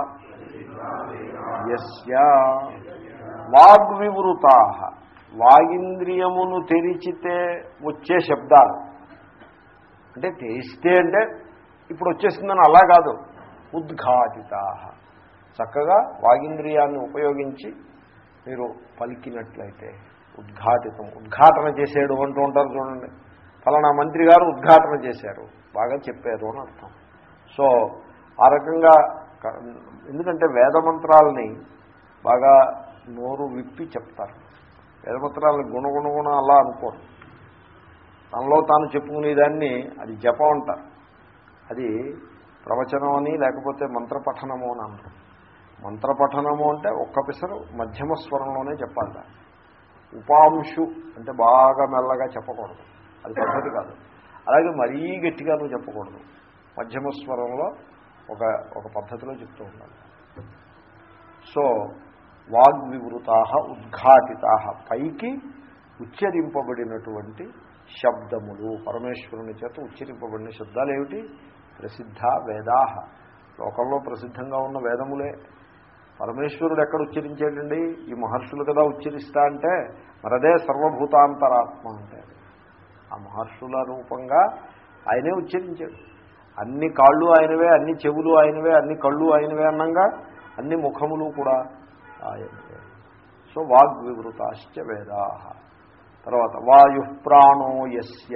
యస్య వాగ్వివృతా వాగింద్రియమును తెరిచితే వచ్చే శబ్దాలు అంటే తెరిస్తే అంటే ఇప్పుడు వచ్చేసిందని అలా కాదు ఉద్ఘాటితా చక్కగా వాగింద్రియాన్ని ఉపయోగించి మీరు పలికినట్లయితే ఉద్ఘాటితం ఉద్ఘాటన చేసేడు అంటూ ఉంటారు చూడండి ఫలానా మంత్రి గారు ఉద్ఘాటన చేశారు బాగా చెప్పారు అని అర్థం సో ఆ రకంగా ఎందుకంటే వేదమంత్రాలని బాగా నోరు విప్పి చెప్తారు వేదమంత్రాలను గుణగుణగుణ అలా అనుకోరు తనలో తాను చెప్పుకునేదాన్ని అది జపం అంటారు అది ప్రవచనం అని లేకపోతే మంత్రపఠనము అని అంటారు మంత్రపఠనము అంటే ఒక్క పిసరు మధ్యమ స్వరంలోనే చెప్పాలి దాన్ని ఉపాంశు అంటే బాగా మెల్లగా చెప్పకూడదు అది పద్ధతి కాదు అలాగే మరీ గట్టిగా నువ్వు చెప్పకూడదు మధ్యమ స్వరంలో ఒక ఒక పద్ధతిలో చెప్తూ ఉండాలి సో వాగ్వివృతా ఉద్ఘాటితా పైకి ఉచ్చరింపబడినటువంటి శబ్దములు పరమేశ్వరుని చేత ఉచ్చరింపబడిన శబ్దాలు ఏమిటి ప్రసిద్ధ వేదాహ లోకంలో ప్రసిద్ధంగా ఉన్న వేదములే పరమేశ్వరుడు ఎక్కడ ఉచ్చరించాడండి ఈ మహర్షులు కదా ఉచ్చరిస్తా అంటే మరదే సర్వభూతాంతరాత్మ అంటే ఆ మహర్షుల రూపంగా ఆయనే ఉచ్చరించాడు అన్ని కాళ్ళు ఆయనవే అన్ని చెవులు ఆయనవే అన్ని కళ్ళు ఆయనవే అన్నంగా అన్ని ముఖములు కూడా ఆయనవే సో వాగ్వివృతాశ్చ వేదా తర్వాత వాయు ప్రాణో యస్య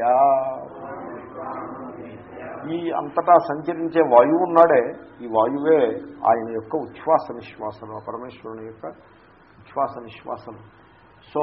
ఈ అంతటా సంచరించే వాయువు ఉన్నాడే ఈ వాయువే ఆయన యొక్క ఉచ్ఛ్వాస నిశ్వాసలు ఆ పరమేశ్వరుని యొక్క ఉచ్ఛ్వాస నిశ్వాసలు సో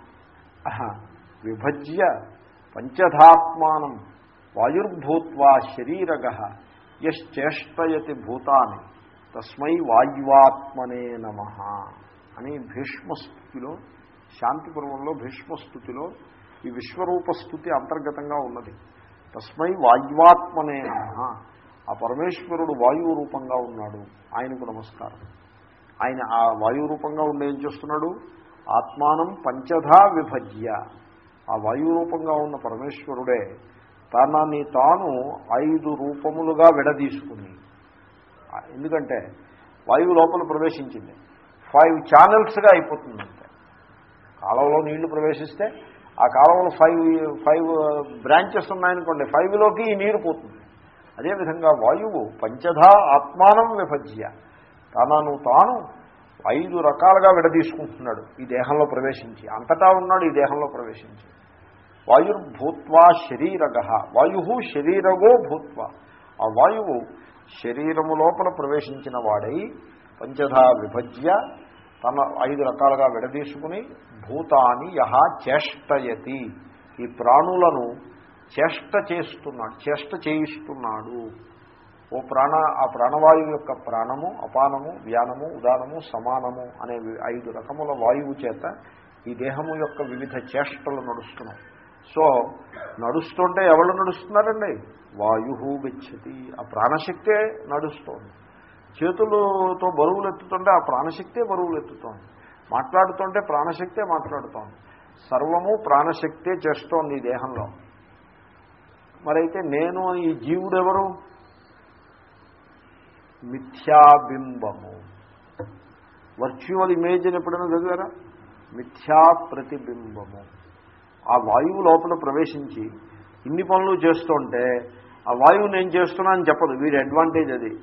విభజ్య పంచధాత్మానం వాయుర్భూత్వా శరీరగ యశ్చేష్టయతి భూతాన్ని తస్మై వాయువాత్మనే నమ అని భీష్మస్థుతిలో శాంతిపర్వంలో భీష్మస్థుతిలో ఈ విశ్వరూపస్థుతి అంతర్గతంగా ఉన్నది తస్మై వాయువాత్మనే నమ ఆ పరమేశ్వరుడు వాయువు రూపంగా ఉన్నాడు ఆయనకు నమస్కారం ఆయన ఆ వాయువు రూపంగా ఉండి ఏం చేస్తున్నాడు ఆత్మానం పంచధా విభజ్య ఆ వాయువు రూపంగా ఉన్న పరమేశ్వరుడే తనని తాను ఐదు రూపములుగా విడదీసుకుని ఎందుకంటే వాయువు లోపల ప్రవేశించింది ఫైవ్ ఛానల్స్గా అయిపోతుంది అంతే కాలంలో నీళ్లు ప్రవేశిస్తే ఆ కాలంలో ఫైవ్ ఫైవ్ బ్రాంచెస్ ఉన్నాయనుకోండి ఫైవ్లోకి ఈ నీరు పోతుంది అదేవిధంగా వాయువు పంచధా ఆత్మానం విభజ్య తనను తాను ఐదు రకాలుగా విడదీసుకుంటున్నాడు ఈ దేహంలో ప్రవేశించి అంతటా ఉన్నాడు ఈ దేహంలో ప్రవేశించి వాయుర్భూత్వా శరీరగ వాయు శరీరగో భూత్వ ఆ వాయువు శరీరము లోపల ప్రవేశించిన వాడై పంచధా విభజ్య తన ఐదు రకాలుగా విడదీసుకుని భూతాన్ని యహ చేష్టయతి ఈ ప్రాణులను చేష్ట చేస్తున్నాడు చేష్ట చేయిస్తున్నాడు ఓ ప్రాణ ఆ ప్రాణవాయువు యొక్క ప్రాణము అపానము వ్యానము ఉదానము సమానము అనే ఐదు రకముల వాయువు చేత ఈ దేహము యొక్క వివిధ చేష్టలు నడుస్తున్నాయి సో నడుస్తుంటే ఎవరు నడుస్తున్నారండి వాయు గచ్చతి ఆ ప్రాణశక్తే నడుస్తోంది చేతులతో బరువులు ఎత్తుతుంటే ఆ ప్రాణశక్తే బరువులు ఎత్తుతోంది మాట్లాడుతుంటే ప్రాణశక్తే మాట్లాడుతోంది సర్వము ప్రాణశక్తే చేస్తోంది ఈ దేహంలో మరైతే నేను ఈ జీవుడు ఎవరు మిథ్యాబింబము వర్చువల్ ఇమేజ్ అని ఎప్పుడైనా చదివారా మిథ్యా ప్రతిబింబము ఆ వాయువు లోపల ప్రవేశించి ఇన్ని పనులు చేస్తుంటే ఆ వాయువు నేను చేస్తున్నా అని చెప్పదు వీడి అడ్వాంటేజ్ అది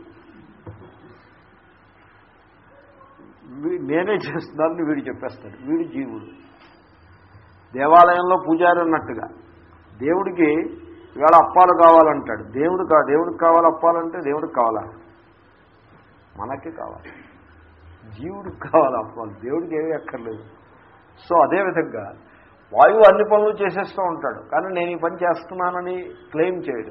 నేనే చేస్తున్నానని వీడు చెప్పేస్తాడు వీడు జీవుడు దేవాలయంలో పూజారి అన్నట్టుగా దేవుడికి ఇవాళ అప్పాలు కావాలంటాడు దేవుడు కా దేవుడికి కావాలి అప్పాలంటే దేవుడికి కావాలా మనకి కావాలి జీవుడికి కావాలి అప్పాలు దేవుడికి ఏమీ అక్కర్లేదు సో అదేవిధంగా వాయువు అన్ని పనులు చేసేస్తూ ఉంటాడు కానీ నేను ఈ పని చేస్తున్నానని క్లెయిమ్ చేయడు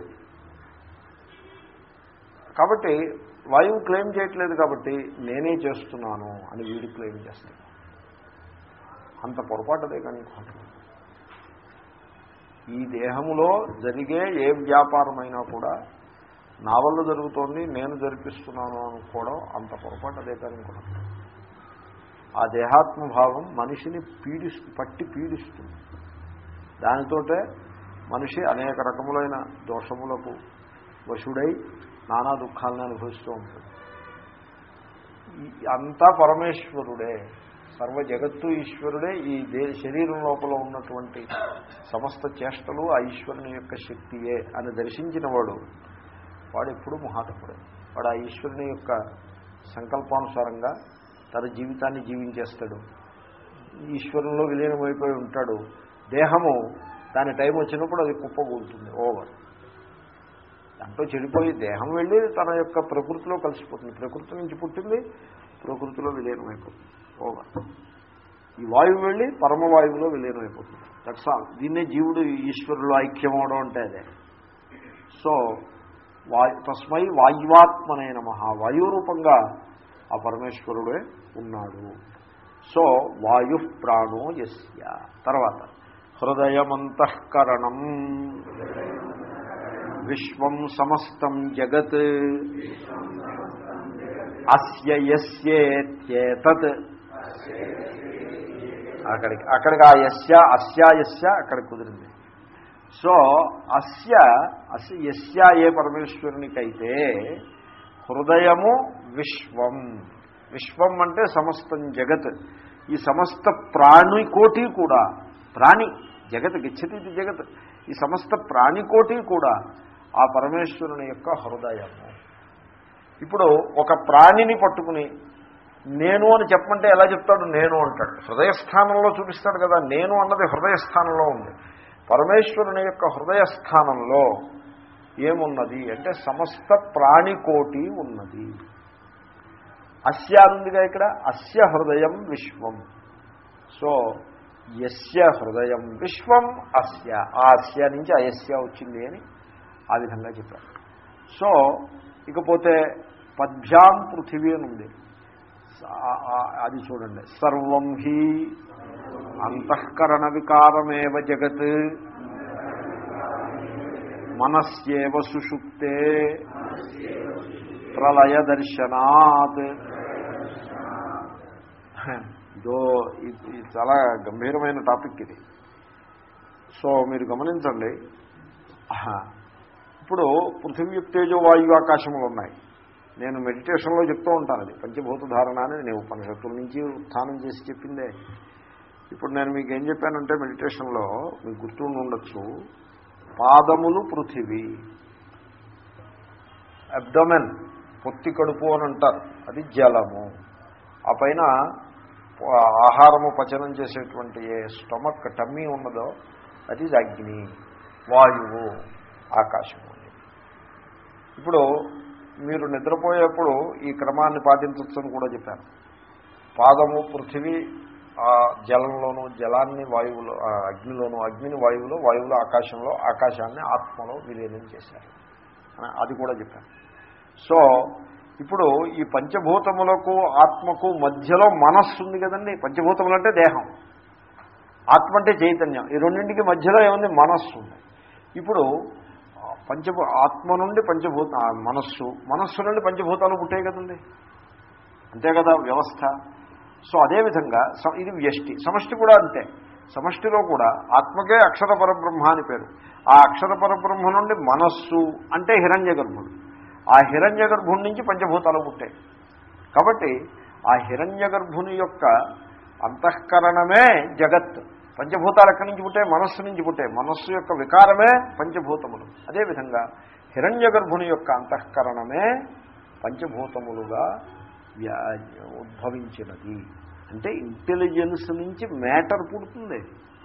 కాబట్టి వాయువు క్లెయిమ్ చేయట్లేదు కాబట్టి నేనే చేస్తున్నాను అని వీడు క్లెయిమ్ చేస్తాడు అంత పొరపాటుదే కానీ ఈ దేహములో జరిగే ఏ వ్యాపారమైనా కూడా నా వల్ల జరుగుతోంది నేను జరిపిస్తున్నాను అనుకోవడం అంత పొరపాటు అదే కానీ ఆ దేహాత్మభావం మనిషిని పీడిస్తు పట్టి పీడిస్తుంది దానితోటే మనిషి అనేక రకములైన దోషములకు వశుడై నానా దుఃఖాలను అనుభవిస్తూ ఉంటుంది అంతా పరమేశ్వరుడే సర్వ జగత్తు ఈశ్వరుడే ఈ దే శరీరం లోపల ఉన్నటువంటి సమస్త చేష్టలు ఆ ఈశ్వరుని యొక్క శక్తియే అని దర్శించిన వాడు వాడు ఎప్పుడు మహాత్ముడే వాడు ఆ ఈశ్వరుని యొక్క సంకల్పానుసారంగా తన జీవితాన్ని జీవించేస్తాడు ఈశ్వరంలో విలీనమైపోయి ఉంటాడు దేహము దాని టైం వచ్చినప్పుడు అది కుప్పకూలుతుంది ఓవర్ దాంట్లో చెడిపోయి దేహం వెళ్ళి తన యొక్క ప్రకృతిలో కలిసిపోతుంది ప్రకృతి నుంచి పుట్టింది ప్రకృతిలో విలీనమైపోతుంది ఓవర్ ఈ వాయువు వెళ్ళి పరమవాయువులో విలీనమైపోతుంది దట్స్ ఆల్ దీన్నే జీవుడు ఈశ్వరులు ఐక్యం అవడం అంటే అదే సో వాయు తస్మై వాయువాత్మనే నమ వాయు రూపంగా ఆ పరమేశ్వరుడే ఉన్నాడు సో వాయు ప్రాణో యస్య తర్వాత హృదయమంతఃకరణం విశ్వం సమస్తం జగత్ అస్య యస్యేత్యేతత్ అక్కడికి అక్కడికి ఆ యస్య అస్యాయస్య అక్కడికి కుదిరింది సో అస్య అస్య యస్య ఏ పరమేశ్వరునికైతే హృదయము విశ్వం విశ్వం అంటే సమస్తం జగత్ ఈ సమస్త ప్రాణికోటి కూడా ప్రాణి జగత్ గచ్చతి జగత్ ఈ సమస్త ప్రాణికోటి కూడా ఆ పరమేశ్వరుని యొక్క హృదయము ఇప్పుడు ఒక ప్రాణిని పట్టుకుని నేను అని చెప్పమంటే ఎలా చెప్తాడు నేను అంటాడు హృదయస్థానంలో చూపిస్తాడు కదా నేను అన్నది హృదయస్థానంలో ఉంది పరమేశ్వరుని యొక్క హృదయస్థానంలో ఏమున్నది అంటే సమస్త ప్రాణికోటి ఉన్నది అస్య ఉందిగా ఇక్కడ అస్య హృదయం విశ్వం సో యస్య హృదయం విశ్వం అస్య ఆ అస్య నుంచి అయస్య వచ్చింది అని ఆ విధంగా చెప్పారు సో ఇకపోతే పద్భ్యాం పృథివీ అని ఉంది ఆ- ఆ- అది చూడండి సర్వం హి అంతఃకరణ వికారమేవ జగత్ మనస్యేవ సుషుప్తే ప్రళయ దర్శనాత్ ఇదో ఇది ఇది చాలా గంభీరమైన టాపిక్ ఇది సో మీరు గమనించండి ఆహా. ఇప్పుడు పృథివీ తేజో వాయు ఆకాశములు ఉన్నాయి నేను మెడిటేషన్లో చెప్తూ ఉంటాను అది పంచభూత ధారణ అని నేను ఉపనిషత్తుల నుంచి ఉత్థానం చేసి చెప్పిందే ఇప్పుడు నేను మీకు ఏం చెప్పానంటే మెడిటేషన్లో మీకు గుర్తుండి ఉండొచ్చు పాదములు పృథివీ అబ్డమెన్ పొత్తి కడుపు అని అంటారు అది జలము ఆ పైన ఆహారము పచనం చేసేటువంటి ఏ స్టమక్ టమ్మీ ఉన్నదో అది అగ్ని వాయువు ఆకాశము ఇప్పుడు మీరు నిద్రపోయేప్పుడు ఈ క్రమాన్ని పాటించవచ్చని కూడా చెప్పాను పాదము పృథివీ ఆ జలంలోను జలాన్ని వాయువులో ఆ అగ్నిలోను అగ్నిని వాయువులో వాయువులో ఆకాశంలో ఆకాశాన్ని ఆత్మలో విలీనం చేశారు అని అది కూడా చెప్పాను సో ఇప్పుడు ఈ పంచభూతములకు ఆత్మకు మధ్యలో మనస్సు ఉంది కదండి పంచభూతములు అంటే దేహం ఆత్మ అంటే చైతన్యం ఈ రెండింటికి మధ్యలో ఏముంది మనస్సు ఉంది ఇప్పుడు ఆ పంచభూ ఆత్మ నుండి పంచభూత ఆ మనస్సు మనస్సు నుండి పంచభూతాలు పుట్టాయి కదండి అంతే కదా వ్యవస్థ సో అదేవిధంగా స- ఇది వ్యష్టి సమష్టి కూడా అంతే సమష్టిలో కూడా ఆత్మకే అక్షర పరబ్రహ్మ అని పేరు ఆ అక్షర పరబ్రహ్మ నుండి మనస్సు అంటే హిరణ్య గర్భుడు ఆ హిరణ్య గర్భుడి నుంచి పంచభూతాలు పుట్టాయి కాబట్టి ఆ హిరణ్య గర్భుని యొక్క అంతఃకరణమే జగత్ పంచభూతాలు ఎక్కడి నుంచి పుట్టాయి మనస్సు నుంచి పుట్టాయి మనస్సు యొక్క వికారమే పంచభూతములు అదేవిధంగా హిరణ్య గర్భుని యొక్క అంతఃకరణమే పంచభూతములుగా వ్యా ఉద్భవించినది అంటే ఇంటెలిజెన్స్ నుంచి మ్యాటర్ పుడుతుంది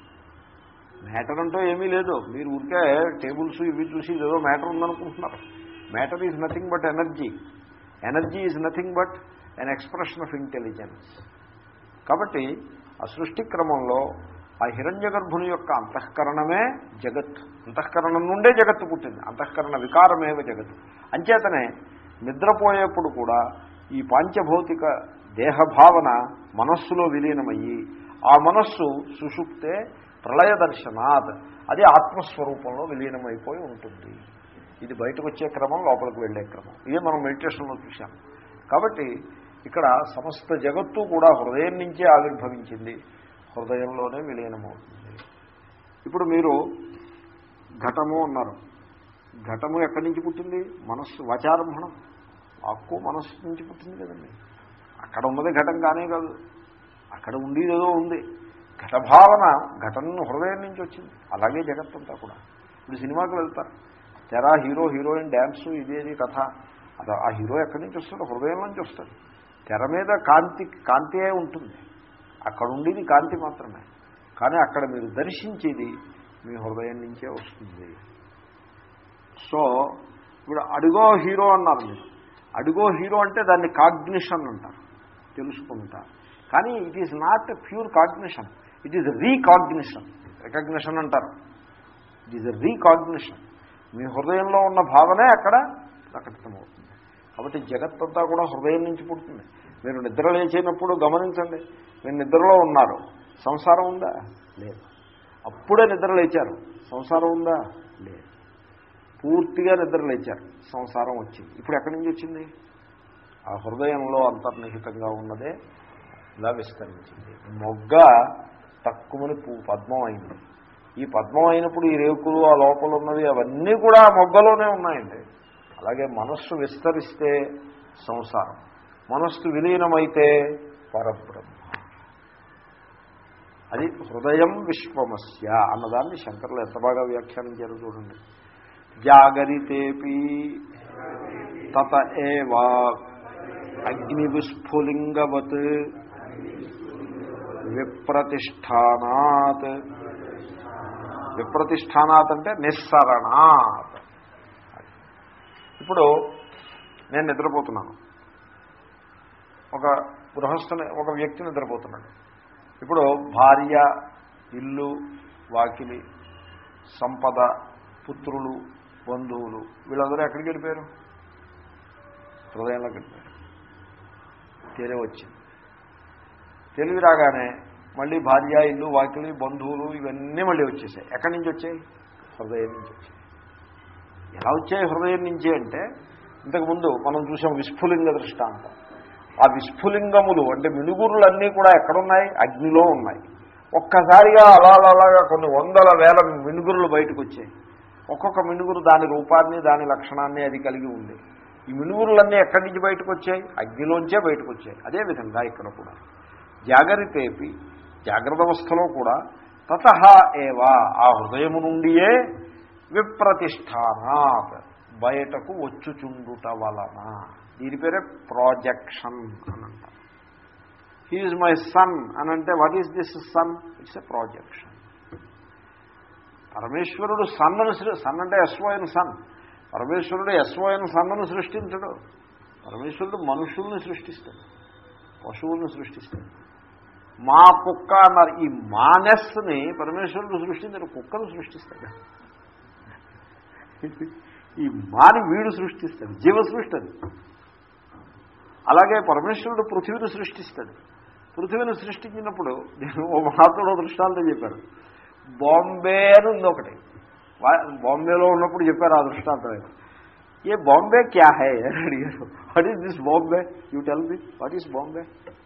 మ్యాటర్ అంటూ ఏమీ లేదు మీరు ఊరికే టేబుల్స్ ఇవి చూసి ఏదో మ్యాటర్ ఉందనుకుంటున్నారు matter is nothing but energy energy is nothing but an expression of intelligence కాబట్టి ఆ సృష్టి క్రమంలో ఆ హిరణ్య గర్భుని యొక్క అంతఃకరణమే జగత్ అంతఃకరణం నుండే జగత్తు పుట్టింది అంతఃకరణ వికారమేవ జగత్ అంచేతనే నిద్రపోయేప్పుడు కూడా ఈ పాంచభౌతిక దేహభావన మనస్సులో విలీనమయ్యి ఆ మనస్సు సుషుప్తే ప్రళయ దర్శనాత్ అది ఆత్మస్వరూపంలో విలీనమైపోయి ఉంటుంది ఇది బయటకు వచ్చే క్రమం లోపలికి వెళ్ళే క్రమం ఇదే మనం మెడిటేషన్లో చూసాం కాబట్టి ఇక్కడ సమస్త జగత్తు కూడా హృదయం నుంచే ఆవిర్భవించింది హృదయంలోనే విలీనమవుతుంది ఇప్పుడు మీరు ఘటము అన్నారు ఘటము ఎక్కడి నుంచి పుట్టింది మనస్సు వాచారంభణం ఆక్కు మనస్సు నుంచి పుట్టింది కదండి అక్కడ ఉన్నది ఘటం కానే కాదు అక్కడ ఉండేది ఏదో ఉంది ఘటభావన ఘటన హృదయం నుంచి వచ్చింది అలాగే జగత్తంతా కూడా ఇప్పుడు సినిమాకి వెళ్తారు తెర హీరో హీరోయిన్ డ్యాన్సు ఇదేది కథ అది ఆ హీరో ఎక్కడి నుంచి వస్తాడు హృదయం నుంచి వస్తాడు తెర మీద కాంతి కాంతియే ఉంటుంది అక్కడ ఉండేది కాంతి మాత్రమే కానీ అక్కడ మీరు దర్శించేది మీ హృదయం నుంచే వస్తుంది సో ఇప్పుడు అడుగో హీరో అన్నారు మీరు అడుగో హీరో అంటే దాన్ని కాగ్నిషన్ అంటారు తెలుసుకుంటారు కానీ it is not pure cognition it is recognition recognition అంటారు ఇట్ ఈజ్ రీకాగ్నిషన్ మీ హృదయంలో ఉన్న భావనే అక్కడ ప్రకటితమవుతుంది కాబట్టి జగత్తంతా కూడా హృదయం నుంచి పుడుతుంది మీరు నిద్ర లేచినప్పుడు గమనించండి మీరు నిద్రలో ఉన్నారు సంసారం ఉందా లేదు అప్పుడే నిద్ర లేచారు సంసారం ఉందా లేదు పూర్తిగా నిద్ర లేచారు సంసారం వచ్చింది ఇప్పుడు ఎక్కడి నుంచి వచ్చింది ఆ హృదయంలో అంతర్నిహితంగా ఉన్నదే ఇలా విస్తరించింది మొగ్గ తక్కువని పూ పద్మం అయింది ఈ పద్మం అయినప్పుడు ఈ రేకులు ఆ లోపల ఉన్నవి అవన్నీ కూడా ఆ మొగ్గలోనే ఉన్నాయండి అలాగే మనస్సు విస్తరిస్తే సంసారం మనస్సు విలీనమైతే పరబ్రహ్మ అది హృదయం విశ్వమస్య అన్నదాన్ని శంకర్లు ఎంత బాగా వ్యాఖ్యానించారో చూడండి జాగరితేపి తత ఏవా అగ్నివిస్ఫులింగవత్ విప్రతిష్టానాత్ విప్రతిష్టానాత్ అంటే నిస్సరణాత్ ఇప్పుడు నేను నిద్రపోతున్నాను ఒక గృహస్థుని ఒక వ్యక్తి నిద్రపోతున్నాడు ఇప్పుడు భార్య ఇల్లు వాకిలి సంపద పుత్రులు బంధువులు వీళ్ళందరూ ఎక్కడికి వెళ్ళిపోయారు హృదయంలోకి వెళ్ళిపోయారు తెలివి వచ్చింది తెలివి రాగానే మళ్ళీ భార్య ఇల్లు వాకిలి బంధువులు ఇవన్నీ మళ్ళీ వచ్చేసాయి ఎక్కడి నుంచి వచ్చాయి హృదయం నుంచి వచ్చాయి ఎలా వచ్చాయి హృదయం నుంచి అంటే ఇంతకుముందు మనం చూసాం విస్ఫులింగ దృష్టాంతం ఆ విస్ఫులింగములు అంటే మినుగురులన్నీ కూడా ఎక్కడున్నాయి అగ్నిలో ఉన్నాయి ఒక్కసారిగా అలా అలాగా కొన్ని వందల వేల మినుగురులు బయటకు వచ్చాయి ఒక్కొక్క మినుగురు దాని రూపాన్ని దాని లక్షణాన్ని అది కలిగి ఉంది ఈ మినుగురులన్నీ ఎక్కడి నుంచి బయటకు వచ్చాయి అగ్నిలోంచే బయటకు వచ్చాయి అదేవిధంగా ఇక్కడ కూడా జాగరితేపి జాగ్రత్త అవస్థలో కూడా తత ఏవా ఆ హృదయము నుండియే విప్రతిష్టానాత్ బయటకు వచ్చుచుండుట వలన దీని పేరే ప్రాజెక్షన్ అని అంటారు హీఈ్ మై సన్ అని అంటే what is this son it's a projection పరమేశ్వరుడు సన్నను సన్ అంటే ఎస్వైన సన్ పరమేశ్వరుడు ఎస్వైన సన్నను సృష్టించడు పరమేశ్వరుడు మనుషుల్ని సృష్టిస్తాడు పశువుల్ని సృష్టిస్తాడు మా కుక్క అన్నారు ఈ మానెస్ని పరమేశ్వరుడు సృష్టించాడు కుక్కను సృష్టిస్తాడు ఈ మాని వీడు సృష్టిస్తాడు జీవ సృష్టి అది అలాగే పరమేశ్వరుడు పృథివీని సృష్టిస్తాడు పృథివీని సృష్టించినప్పుడు నేను ఓ మహాత్ముడు దృష్టాంతం చెప్పారు బాంబే అని ఉంది ఒకటి బాంబేలో ఉన్నప్పుడు చెప్పారు ఆ దృష్టాంతం ఏ బాంబే క్యా హై అని అడిగారు what is this Bombay you tell me what is Bombay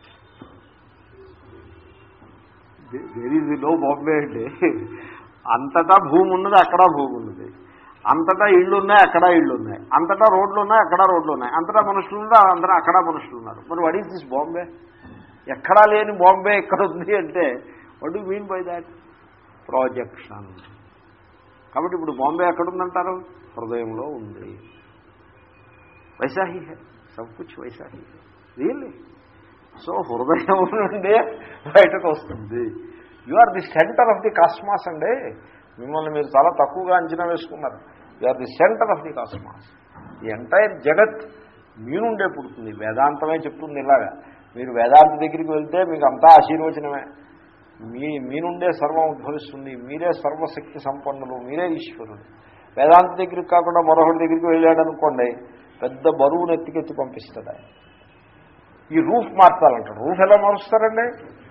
there is no Bombay అంటే అంతటా భూమి ఉన్నది అక్కడ భూమి ఉన్నది అంతటా ఇళ్ళు ఉన్నాయి అక్కడ ఇళ్ళు ఉన్నాయి అంతటా రోడ్లు ఉన్నాయి అక్కడ రోడ్లు ఉన్నాయి అంతటా మనుషులు ఉన్నారు అందరూ అక్కడ మనుషులు ఉన్నారు మరి వాట్ ఈస్ దిస్ బాంబే ఎక్కడా లేని బాంబే ఎక్కడ ఉంది అంటే what do mean by that projection కాబట్టి ఇప్పుడు బాంబే ఎక్కడుందంటారు హృదయంలో ఉంది వైశాహి హే సబ్ కుచ్ వైశాహి రియల్లీ సో హృదయం నుండే బయటకు వస్తుంది you are the centre of the cosmos అండి మిమ్మల్ని మీరు చాలా తక్కువగా అంచనా వేసుకున్నారు you are the centre of the cosmos ఈ ఎంటైర్ జగత్ మీ నుండే పుడుతుంది వేదాంతమే చెప్తుంది ఇలాగా మీరు వేదాంత దగ్గరికి వెళ్తే మీకు అంతా ఆశీర్వచనమే మీ మీ నుండే సర్వం ఉద్భవిస్తుంది మీరే సర్వశక్తి సంపన్నులు మీరే ఈశ్వరుడు వేదాంత దగ్గరికి కాకుండా మరొకటి దగ్గరికి వెళ్ళాడు అనుకోండి పెద్ద బరువును ఎత్తికెత్తి పంపిస్తాడు ఆయన ఈ రూఫ్ మార్చాలంటాడు రూఫ్ ఎలా మారుస్తారండి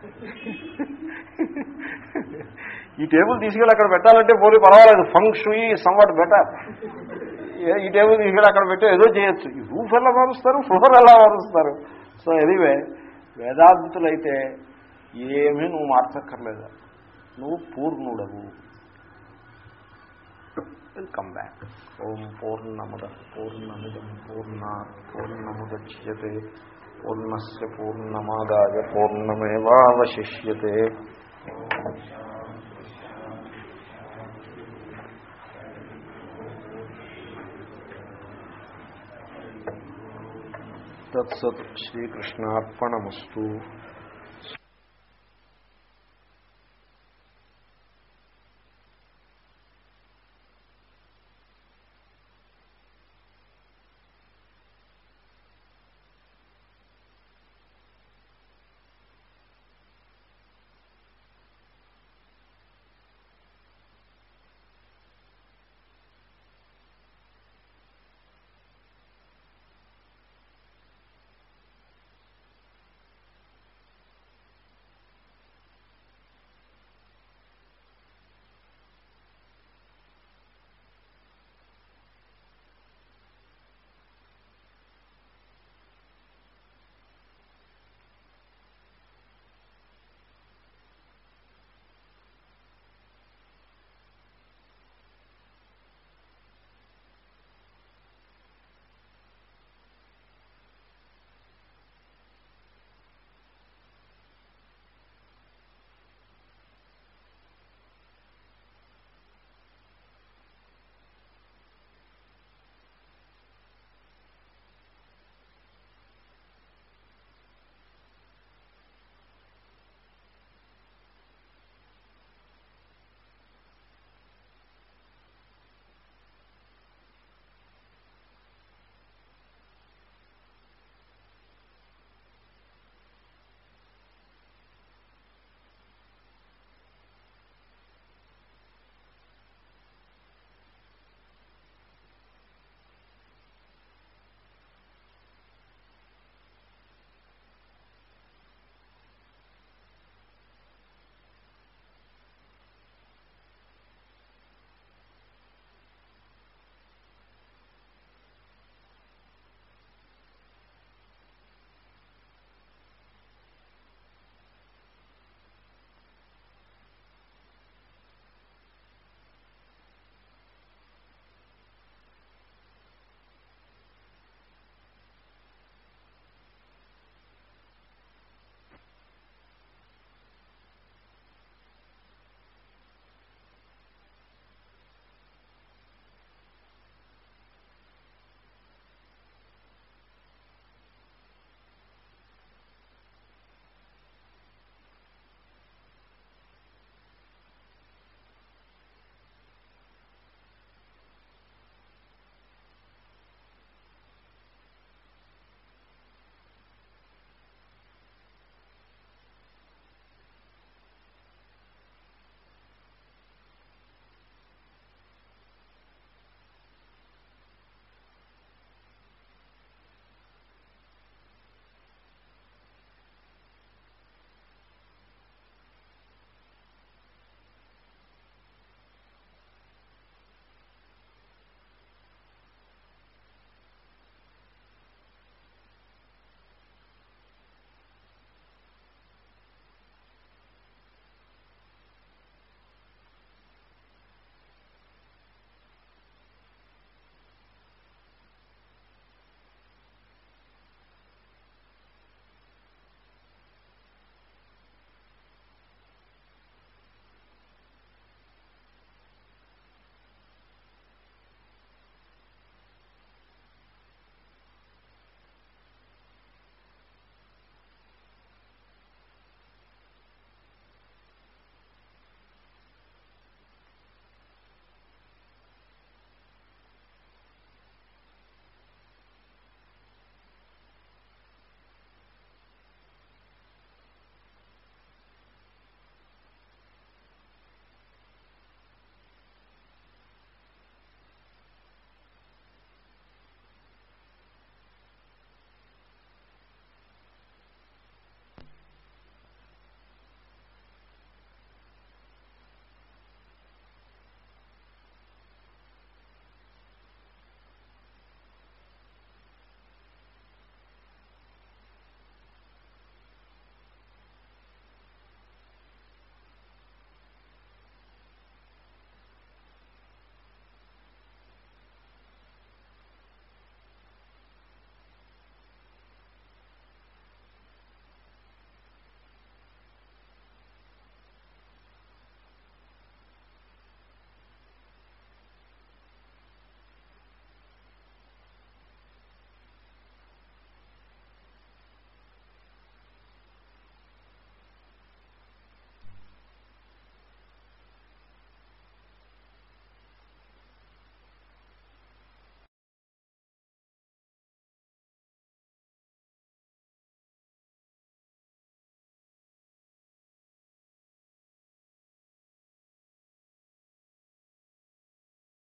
ఈ టేబుల్ తీసుకెళ్ళి అక్కడ పెట్టాలంటే పోనీ పర్వాలేదు ఫంక్షన్ ఈ సంవాట్ బెటర్ ఈ టేబుల్ తీసుకెళ్ళి అక్కడ పెట్టి ఏదో చేయొచ్చు ఈ రూఫ్ ఎలా మారుస్తారు ఫ్లోర్ ఎలా మారుస్తారు సో ఎనీవే వేదాంతులైతే ఏమీ నువ్వు మార్చక్కర్లేదు నువ్వు పూర్ణుడవు వెల్కమ్ బ్యాక్ ఓం పూర్ణముద పూర్ణమిదం పూర్ణ పూర్ణముద్యతే పూర్ణస్ పూర్ణమాదాయ పూర్ణమేవాశిష్యతే తత్సత్ శ్రీకృష్ణార్పణమస్తు